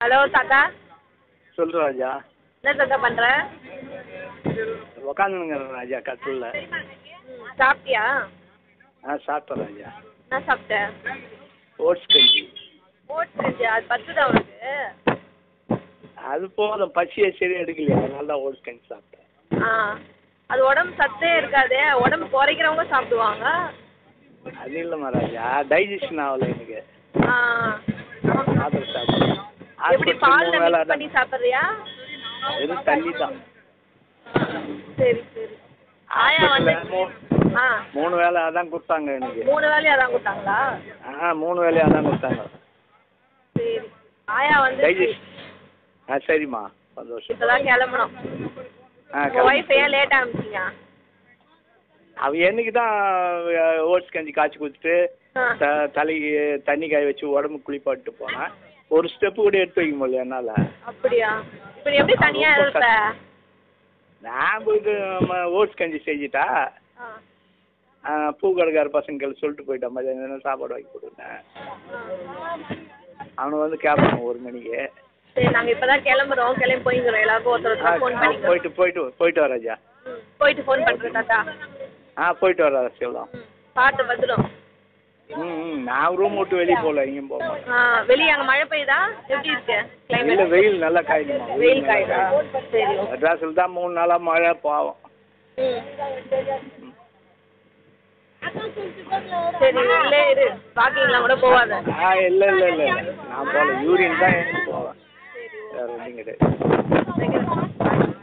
Hello தாத்தா சொல்லு ராஜா என்ன தாத்தா பண்ணுற உக்காந்துங்கிறேன் ராஜா கட்டிலில் சாப்பிட்டியா ஆ சாப்பிட்டேன் ராஜா என்ன சாப்பிட்ட ஓட்ஸ் கஞ்சி ஓட்ஸ் கஞ்சி அது பத்துதா உனக்கு அது போதும் பசியை சரி எடுக்கலையா அதனால தான் ஓட்ஸ் கஞ்சி சாப்பிட்டேன் ஆ அது உடம்பு சத்தே இருக்காதே உடம்பு குறைக்கிறவங்க சாப்பிடுவாங்க அது இல்லைம்மா ராஜா டைஜஷன் ஆகலை எனக்கு ஆ மாத்திரை சாப்பிட்டேன் எப்படி ஆஸ்பத்திரி பாலில் மூணு வேளை மிக்ஸ் பண்ணி சாப்பிட்றியா வெறும் தண்ணி தான் சரி சரி ஆயா வந்து ஹாஸ்பிட்டலில் மூ ஆ மூணு வேளை அதான் கொடுத்தாங்க எனக்கு மூணு வேலையாக தான் கொடுத்தாங்களா ஆ மூணு வேலையாக தான் கொடுத்தாங்க சரி ஆயா வந்து டைஜஸ்ட் ஆ சரிம்மா சந்தோஷம் இப்போ தான் கிளம்பணும் ஆ உங்கள் ஒய்ஃப் கிளம்பி ஏன் லேட்டாக அனுப்பிச்சிங்க அவ என்னைக்கு தான் ஓட்ஸ் கஞ்சி காய்ச்சி கொடுத்துட்டு ஆ த தலைக்கு தண்ணி காய வச்சு உடம்பு குளிப்பாட்டு போனேன் ஒரு ஸ்டெப்பு கூட எடுத்து வைக்க முடியல என்னால் அப்படியா இப்போ நீ எப்படி தனியாக ரொம்ப இருப்ப நான் போயிட்டு ஓட்ஸ் கஞ்சி செஞ்சுட்டா ஆ ஆ, பூக்கடைக்கார பசங்களுக்கு சொல்லிட்டு போயிட்டேன் மதியானம் சாப்பாடு வாங்கி கொடுத்தேன் அவனை வந்து கேட்பான் ஒரு மணிக்கு சரி நாங்கள் இப்போ தான் கிளம்புறோம் கிளம்பி போய்க்கிறோம் எல்லாருக்கும் ஒருத்தர் ஆ, ஒருத்தர் ஃபோன் பண்ணிக்கிறோம் போயிட்டு போயிட்டு போயிட்டு வர ராஜா ம் போயிட்டு ஃபோன் பண்ணுறேன் தாத்தா ஆ போயிட்டு வர சிவலாம் ம் பார்த்து பத்திரம் ம் ம் நான் ரூம் விட்டு வெளியே போகல எங்கேயும் போக மாட்டேன் ஆ வெளியே அங்கே மழை பெய்யுதா எப்படி இருக்கு இல்லை கிளைமேட் வெயில் நல்லா காயுதுமா வெயில் காயுதா சரி ஓகே மெட்ராஸில் தான் மூணு நாளாக மழை பாவம் ம் சரி உள்ளே இரு வாக்கிங்லாம் கூட போகாத ஆ இல்லை இல்லை இல்லை இல்லை நான் போகல யூரின் தான் எனக்கு போவேன் வேறு ஒன்றும் கிடையாது வைக்கிறேன்.